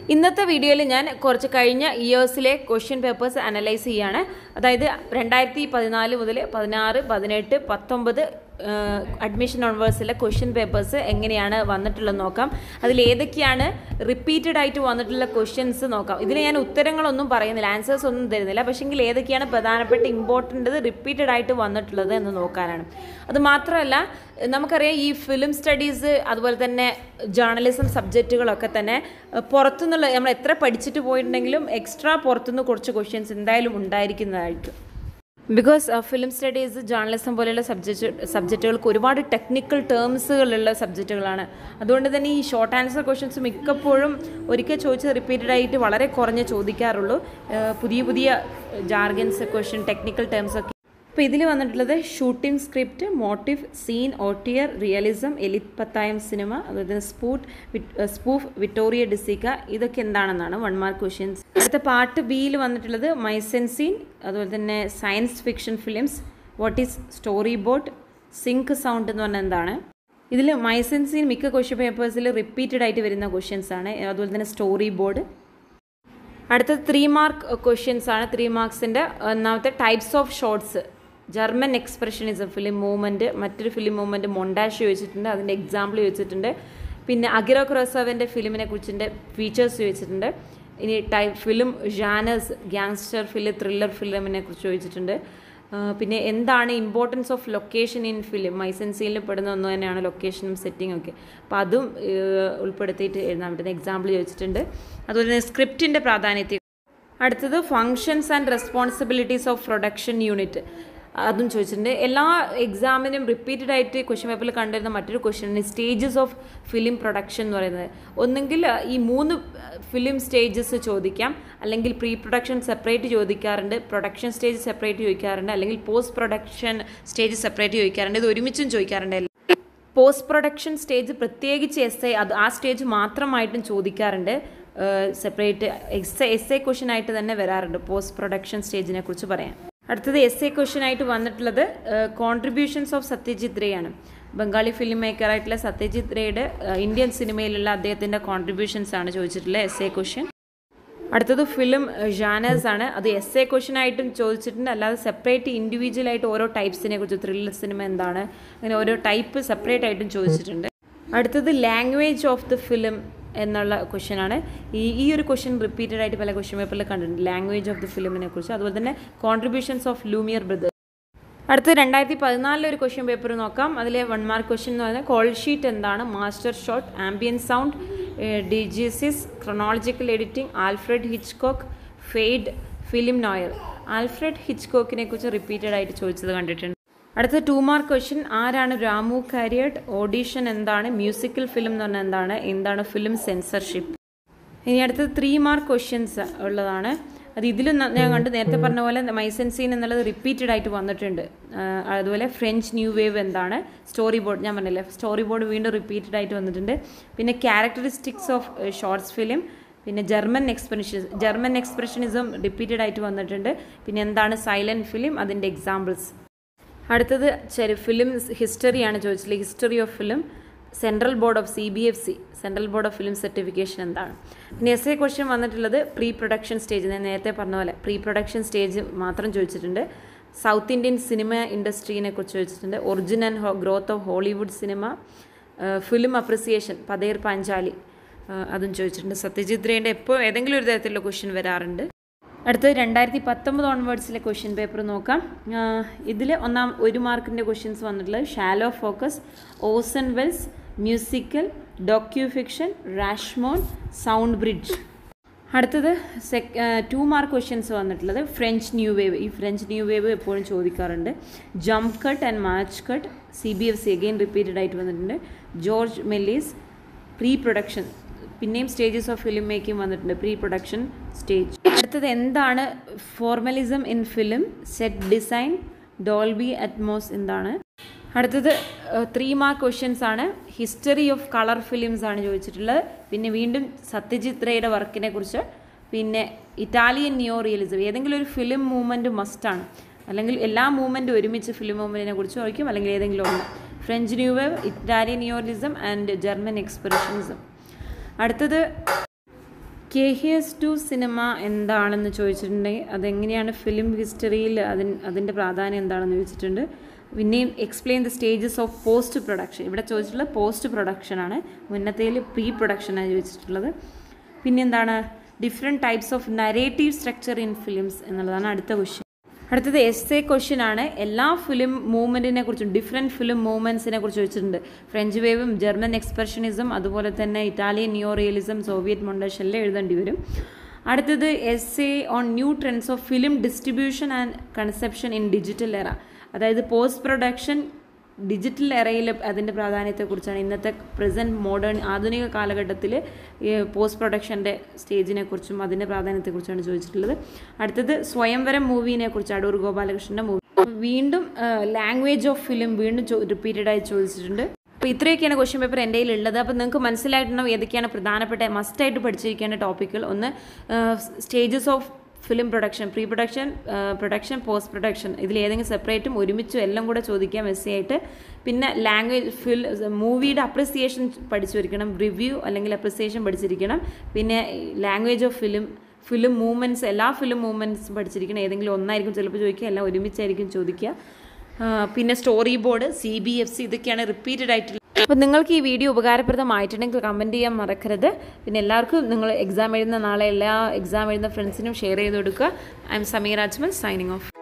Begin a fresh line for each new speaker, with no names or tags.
ഇന്നത്തെ വീഡിയോയിൽ ഞാൻ കുറച്ച് കഴിഞ്ഞ ഇയേഴ്സിലെ ക്വസ്റ്റ്യൻ പേപ്പേഴ്സ് അനലൈസ് ചെയ്യാണ് അതായത് രണ്ടായിരത്തി പതിനാല് മുതൽ പതിനാറ് പതിനെട്ട് പത്തൊമ്പത് അഡ്മിഷൻ ഓൺവേഴ്സിലെ ക്വസ്റ്റ്യൻ പേപ്പേഴ്സ് എങ്ങനെയാണ് വന്നിട്ടുള്ളത് നോക്കാം അതിൽ ഏതൊക്കെയാണ് റിപ്പീറ്റഡ് ആയിട്ട് വന്നിട്ടുള്ള ക്വസ്റ്റ്യൻസ് നോക്കാം ഇതിൽ ഞാൻ ഉത്തരങ്ങളൊന്നും പറയുന്നില്ല ആൻസേഴ്സ് ഒന്നും തരുന്നില്ല പക്ഷേങ്കിൽ ഏതൊക്കെയാണ് പ്രധാനപ്പെട്ട ഇമ്പോർട്ടൻ്റ് റിപ്പീറ്റഡ് ആയിട്ട് വന്നിട്ടുള്ളത് എന്ന് നോക്കാനാണ് അത് മാത്രമല്ല നമുക്കറിയാം ഈ ഫിലിം സ്റ്റഡീസ് അതുപോലെ തന്നെ ജേർണലിസം സബ്ജക്റ്റുകളൊക്കെ തന്നെ ഏഹ്, പുറത്തുനിന്നുള്ള നമ്മൾ എത്ര പഠിച്ചിട്ട് പോയിട്ടുണ്ടെങ്കിലും എക്സ്ട്രാ പുറത്തുനിന്ന് കുറച്ച് ക്വസ്റ്റ്യൻസ് എന്തായാലും ഉണ്ടായിരിക്കുന്നതായിരിക്കും ബിക്കോസ് ഫിലിം സ്റ്റഡീസ് ജേർണലിസം പോലെയുള്ള സബ്ജക്റ്റ് സബ്ജക്റ്റുകൾക്ക് ഒരുപാട് ടെക്നിക്കൽ ടേംസുകളുള്ള സബ്ജക്റ്റുകളാണ് അതുകൊണ്ട് തന്നെ ഈ ഷോർട്ട് ആൻസർ ക്വസ്റ്റ്യൻസ് മിക്കപ്പോഴും ഒരിക്കൽ ചോദിച്ച് റിപ്പീറ്റഡ് ആയിട്ട് വളരെ കുറഞ്ഞേ ചോദിക്കാറുള്ളൂ ഏഹ്, പുതിയ പുതിയ ജാർഗൻസ് ക്വസ്റ്റ്യൻ ടെക്നിക്കൽ ടേംസ് ഒക്കെ അപ്പോൾ ഇതിൽ വന്നിട്ടുള്ളത് shooting script motive scene auteur realism Elippathayam cinema അതുപോലെ സ്പൂട്ട് സ്പൂഫ് വിക്ടോറിയ ഡിസിക്ക ഇതൊക്കെ എന്താണെന്നാണ് വൺ മാർക്ക് ക്വസ്റ്റ്യൻസ് അടുത്ത പാർട്ട് ബിയിൽ വന്നിട്ടുള്ളത് മൈസെൻസീൻ അതുപോലെ തന്നെ science fiction films what is storyboard sync sound എന്ന് പറഞ്ഞാൽ എന്താണ് ഇതിൽ മൈസെൻസീൻ മിക്ക ക്വസ്റ്റ്യൻ പേപ്പേഴ്സിൽ റിപ്പീറ്റഡ് ആയിട്ട് വരുന്ന ക്വസ്റ്റ്യൻസ് ആണ് അതുപോലെ തന്നെ സ്റ്റോറി ബോർഡ് അടുത്തത് ത്രീ മാർക്ക് ക്വസ്റ്റ്യൻസ് ആണ് ത്രീ മാർക്സിൻ്റെ ഒന്നാമത്തെ types of shorts German expressionism film movement മറ്റൊരു ഫിലിം മൂവ്മെൻറ്റ് മൊണ്ടാഷ് ചോദിച്ചിട്ടുണ്ട് അതിൻ്റെ എക്സാമ്പിൾ ചോദിച്ചിട്ടുണ്ട് പിന്നെ അഗിറോ ക്രോസോവിൻ്റെ ഫിലിമിനെ കുറിച്ചിൻ്റെ ഫീച്ചേഴ്സ് ചോദിച്ചിട്ടുണ്ട് ഇനി type film genres gangster film thriller ഫിലിമിനെ കുറിച്ച് ചോദിച്ചിട്ടുണ്ട് ആ, പിന്നെ എന്താണ് importance of location in film മൈസൻസിയിൽ പെടുന്ന ഒന്ന് തന്നെയാണ് ലൊക്കേഷനും സെറ്റിംഗ് ഒക്കെ അപ്പോൾ അതും ഏഹ്, ഉൾപ്പെടുത്തിയിട്ട് എഴുതാൻ പറ്റുന്ന എക്സാമ്പിൾ ചോദിച്ചിട്ടുണ്ട് അതുപോലെ തന്നെ സ്ക്രിപ്റ്റിൻ്റെ പ്രാധാന്യത്തെ അടുത്തത് functions and responsibilities of production unit അതും ചോദിച്ചിട്ടുണ്ട് എല്ലാ എക്സാമിനും റിപ്പീറ്റഡ് ആയിട്ട് ക്വസ്റ്റ്യൻ പേപ്പറിൽ കണ്ടിരുന്ന മറ്റൊരു question stages of film production എന്ന് പറയുന്നത് ഒന്നെങ്കിൽ ഈ മൂന്ന് ഫിലിം സ്റ്റേജസ് ചോദിക്കാം അല്ലെങ്കിൽ പ്രീ പ്രൊഡക്ഷൻ സെപ്പറേറ്റ് ചോദിക്കാറുണ്ട് പ്രൊഡക്ഷൻ സ്റ്റേജ് സെപ്പറേറ്റ് ചോദിക്കാറുണ്ട് അല്ലെങ്കിൽ പോസ്റ്റ് പ്രൊഡക്ഷൻ സ്റ്റേജ് സെപ്പറേറ്റ് ചോദിക്കാറുണ്ട് ഇത് ഒരുമിച്ചും ചോദിക്കാറുണ്ട് പോസ്റ്റ് പ്രൊഡക്ഷൻ സ്റ്റേജ് പ്രത്യേകിച്ച് എസ് ഐ അത് ആ സ്റ്റേജ് മാത്രമായിട്ടും ചോദിക്കാറുണ്ട് separate S S A question ആയിട്ട് തന്നെ വരാറുണ്ട് പോസ്റ്റ് പ്രൊഡക്ഷൻ സ്റ്റേജിനെ കുറിച്ച് പറയാം അടുത്തത് എസ് എ ക്വസ്റ്റ്യൻ ആയിട്ട് വന്നിട്ടുള്ളത് കോൺട്രിബ്യൂഷൻസ് ഓഫ് സത്യജിത് റേ ആണ് ബംഗാളി ഫിലിം മേക്കർ ആയിട്ടുള്ള സത്യജിത് റേയുടെ ഇന്ത്യൻ സിനിമയിലുള്ള അദ്ദേഹത്തിൻ്റെ കോൺട്രിബ്യൂഷൻസ് ആണ് ചോദിച്ചിട്ടുള്ളത് എസ് എ ക്വസ്റ്റ്യൻ അടുത്തത് ഫിലിം ജാനേഴ്സ് ആണ് അത് എസ് എ ക്വസ്റ്റ്യൻ ആയിട്ടും ചോദിച്ചിട്ടുണ്ട് അല്ലാതെ സെപ്പറേറ്റ് ഇൻഡിവിജ്വൽ ആയിട്ട് ഓരോ ടൈപ്സിനെ കുറിച്ച് ത്രില്ലർ സിനിമ എന്താണ് അങ്ങനെ ഓരോ ടൈപ്പ് സെപ്പറേറ്റ് ആയിട്ടും ചോദിച്ചിട്ടുണ്ട് അടുത്തത് ലാംഗ്വേജ് ഓഫ് ദി ഫിലിം എന്നുള്ള ക്വസ്റ്റ്യൻ ആണ് ഈ ഈ ഒരു ക്വസ്റ്റ്യൻ റിപ്പീറ്റഡ് ആയിട്ട് പല ക്വസ്റ്റ്യൻ പേപ്പറിൽ കണ്ടിട്ടുണ്ട് ലാംഗ്വേജ് ഓഫ് ദി ഫിലിമിനെ കുറിച്ച് അതുപോലെ തന്നെ കോൺട്രിബ്യൂഷൻസ് ഓഫ് ലൂമിയർ ബ്രദർ അടുത്ത രണ്ടായിരത്തി പതിനാലിലെ ഒരു ക്വസ്റ്റ്യൻ പേപ്പർ നോക്കാം അതിലെ വൺ മാർക്ക് ക്വസ്റ്റ്യൻ എന്ന് പറഞ്ഞാൽ കോൾ ഷീറ്റ് എന്താണ് master shot ambient sound diegesis chronological editing Alfred Hitchcock fade film noir Alfred ഹിച്ച്കോക്കിനെ കുറിച്ച് റിപ്പീറ്റഡ് ആയിട്ട് ചോദിച്ചത് കണ്ടിട്ടുണ്ട് അടുത്ത ടു മാർക്ക് ക്വസ്റ്റ്യൻ ആരാണ് രാമു കാരിയട്ട് ഓഡീഷൻ എന്താണ് മ്യൂസിക്കൽ ഫിലിം എന്ന് പറഞ്ഞാൽ എന്താണ് എന്താണ് ഫിലിം സെൻസർഷിപ്പ് ഇനി അടുത്തത് ത്രീ മാർക്ക് ക്വസ്റ്റ്യൻസ് ഉള്ളതാണ് അത് ഇതിലും ന- ഞാൻ കണ്ട് നേരത്തെ പറഞ്ഞ പോലെ മൈസൻസീൻ എന്നുള്ളത് റിപ്പീറ്റഡ് ആയിട്ട് വന്നിട്ടുണ്ട് ആ, അതുപോലെ ഫ്രഞ്ച് ന്യൂ വേവ് എന്താണ് സ്റ്റോറി ബോർഡ് ഞാൻ പറഞ്ഞില്ലേ സ്റ്റോറി ബോർഡ് വീണ്ടും റിപ്പീറ്റഡ് ആയിട്ട് വന്നിട്ടുണ്ട് പിന്നെ ക്യാരക്ടറിസ്റ്റിക്സ് ഓഫ് ഷോർട്സ് ഫിലിം പിന്നെ German expression German expressionism repeated ആയിട്ട് വന്നിട്ടുണ്ട് പിന്നെ എന്താണ് സൈലൻറ്റ് ഫിലിം അതിൻ്റെ എക്സാമ്പിൾസ് അടുത്തത് ചെറു ഫിലിം ഹിസ്റ്ററിയാണ് ചോദിച്ചത് history of film central board of C B F C central board of film certification എന്താണ് പിന്നെ എസ് എ ക്വസ്റ്റ്യൻ വന്നിട്ടുള്ളത് പ്രീ പ്രൊഡക്ഷൻ സ്റ്റേജ് ഞാൻ നേരത്തെ പറഞ്ഞ പോലെ പ്രീ പ്രൊഡക്ഷൻ സ്റ്റേജ് മാത്രം ചോദിച്ചിട്ടുണ്ട് സൗത്ത് ഇന്ത്യൻ സിനിമ ഇൻഡസ്ട്രീനെ കുറിച്ച് ചോദിച്ചിട്ടുണ്ട് origin and growth of Hollywood cinema film appreciation Pather Panchali ആ, അതും ചോദിച്ചിട്ടുണ്ട് സത്യജിത് റേൻ്റെ എപ്പോൾ ഏതെങ്കിലും ഒരു തരത്തിലുള്ള ക്വസ്റ്റ്യൻ വരാറുണ്ട് അടുത്തത് രണ്ടായിരത്തി പത്തൊമ്പത് ഓൺവേർഡ്സിലെ ക്വസ്റ്റ്യൻ പേപ്പർ നോക്കാം ഇതിൽ ഒന്നാം ഒരു മാർക്കിൻ്റെ ക്വസ്റ്റ്യൻസ് വന്നിട്ടുള്ളത് shallow focus Orson Welles musical docufiction Rashomon sound bridge അടുത്തത് സെക് ടു മാർക്ക് ക്വസ്റ്റ്യൻസ് വന്നിട്ടുള്ളത് ഫ്രഞ്ച് ന്യൂ വേവ് ഈ ഫ്രഞ്ച് ന്യൂ വേവ് എപ്പോഴും ചോദിക്കാറുണ്ട് jump cut and match cut C B F C again repeated ആയിട്ട് വന്നിട്ടുണ്ട് George Melies pre production പിന്നെയും stages of film making വന്നിട്ടുണ്ട് പ്രീ പ്രൊഡക്ഷൻ സ്റ്റേജ് അടുത്തത് എന്താണ് formalism in film set design Dolby Atmos എന്താണ് അടുത്തത് ത്രീ മാർക്ക് ക്വസ്റ്റ്യൻസ് ആണ് history of colour films ആണ് ചോദിച്ചിട്ടുള്ളത് പിന്നെ വീണ്ടും സത്യജിത് റേയുടെ വർക്കിനെ കുറിച്ച് പിന്നെ ഇറ്റാലിയൻ നിയോ റിയലിസം ഏതെങ്കിലും ഒരു ഫിലിം മൂവ്മെൻറ്റ് മസ്റ്റാണ് അല്ലെങ്കിൽ എല്ലാ മൂവ്മെൻറ്റും ഒരുമിച്ച് ഫിലിം മൂവ്മെൻറ്റിനെ കുറിച്ച് ചോദിക്കും അല്ലെങ്കിൽ ഏതെങ്കിലും ഒന്ന് French new wave Italian neorealism and German expressionism അടുത്തത് കെ എസ് ടു സിനിമ എന്താണെന്ന് ചോദിച്ചിട്ടുണ്ടെങ്കിൽ അതെങ്ങനെയാണ് ഫിലിം ഹിസ്റ്ററിയിൽ അതിന് അതിൻ്റെ പ്രാധാന്യം എന്താണെന്ന് ചോദിച്ചിട്ടുണ്ട് പിന്നെയും explain the stages of post production ഇവിടെ ചോദിച്ചിട്ടുള്ളത് പോസ്റ്റ് പ്രൊഡക്ഷനാണ് മുന്നത്തേൽ പ്രീ പ്രൊഡക്ഷനാണ് ചോദിച്ചിട്ടുള്ളത് പിന്നെ എന്താണ് different types of narrative structure in films എന്നുള്ളതാണ് അടുത്ത ക്വസ്റ്റ്യൻ അടുത്തത് എസ് എ ക്വസ്റ്റ്യൻ ആണ് എല്ലാ ഫിലിം മൂവ്മെൻറ്റിനെ കുറിച്ചും ഡിഫറെൻറ്റ് ഫിലിം മൂവ്മെൻറ്റ്സിനെ കുറിച്ച് ചോദിച്ചിട്ടുണ്ട് ഫ്രഞ്ച് വേവും ജർമ്മൻ എക്സ്പ്രഷനിസം അതുപോലെ തന്നെ Italian new realism Soviet montage എല്ലാം എഴുതേണ്ടി വരും അടുത്തത് S A on new trends of film distribution and conception in digital era അതായത് പോസ്റ്റ് പ്രൊഡക്ഷൻ ഡിജിറ്റൽ എറയിൽ അതിൻ്റെ പ്രാധാന്യത്തെക്കുറിച്ചാണ് ഇന്നത്തെ പ്രസൻറ്റ് മോഡേൺ ആധുനിക കാലഘട്ടത്തിൽ പോസ്റ്റ് പ്രൊഡക്ഷൻ്റെ സ്റ്റേജിനെ കുറിച്ചും അതിൻ്റെ പ്രാധാന്യത്തെക്കുറിച്ചാണ് ചോദിച്ചിട്ടുള്ളത് അടുത്തത് സ്വയംവരം മൂവീനെ കുറിച്ച് അടൂർ ഗോപാലകൃഷ്ണൻ്റെ മൂവി വീണ്ടും ലാംഗ്വേജ് ഓഫ് ഫിലിം വീണ്ടും റിപ്പീറ്റഡ് ആയി ചോദിച്ചിട്ടുണ്ട് അപ്പോൾ ഇത്രയൊക്കെയാണ് ക്വസ്റ്റ്യൻ പേപ്പർ എൻ്റെ ഉള്ളത് അപ്പോൾ നിങ്ങൾക്ക് മനസ്സിലായിട്ടുണ്ടാവും ഏതൊക്കെയാണ് പ്രധാനപ്പെട്ട മസ്റ്റായിട്ട് പഠിച്ചിരിക്കേണ്ട ടോപ്പിക്കുകൾ ഒന്ന് stages of film production pre production production post production ഇതിൽ ഏതെങ്കിലും സെപ്പറേറ്റും ഒരുമിച്ചും എല്ലാം കൂടെ ചോദിക്കാം എസ് ആയിട്ട് പിന്നെ ലാംഗ്വേജ് ഫിൽ മൂവിയുടെ അപ്രിസിയേഷൻ പഠിച്ചിരിക്കണം റിവ്യൂ അല്ലെങ്കിൽ അപ്രിസിയേഷൻ പഠിച്ചിരിക്കണം പിന്നെ language of film film movements എല്ലാ ഫിലിം മൂവ്മെൻറ്റ്സും പഠിച്ചിരിക്കണം ഏതെങ്കിലും ഒന്നായിരിക്കും ചിലപ്പോൾ ചോദിക്കുക എല്ലാം ഒരുമിച്ചായിരിക്കും ചോദിക്കുക പിന്നെ storyboard C B F C ഇതൊക്കെയാണ് റിപ്പീറ്റഡ് ആയിട്ടുള്ള അപ്പോൾ നിങ്ങൾക്ക് ഈ വീഡിയോ ഉപകാരപ്രദമായിട്ടുണ്ടെങ്കിൽ കമൻറ്റ് ചെയ്യാൻ മറക്കരുത് പിന്നെ എല്ലാവർക്കും നിങ്ങൾ എക്സാം എഴുതുന്ന നാളെ എല്ലാ എക്സാം എഴുതുന്ന ഫ്രണ്ട്സിനും ഷെയർ ചെയ്ത് കൊടുക്കുക I am Sameer Ajmal signing of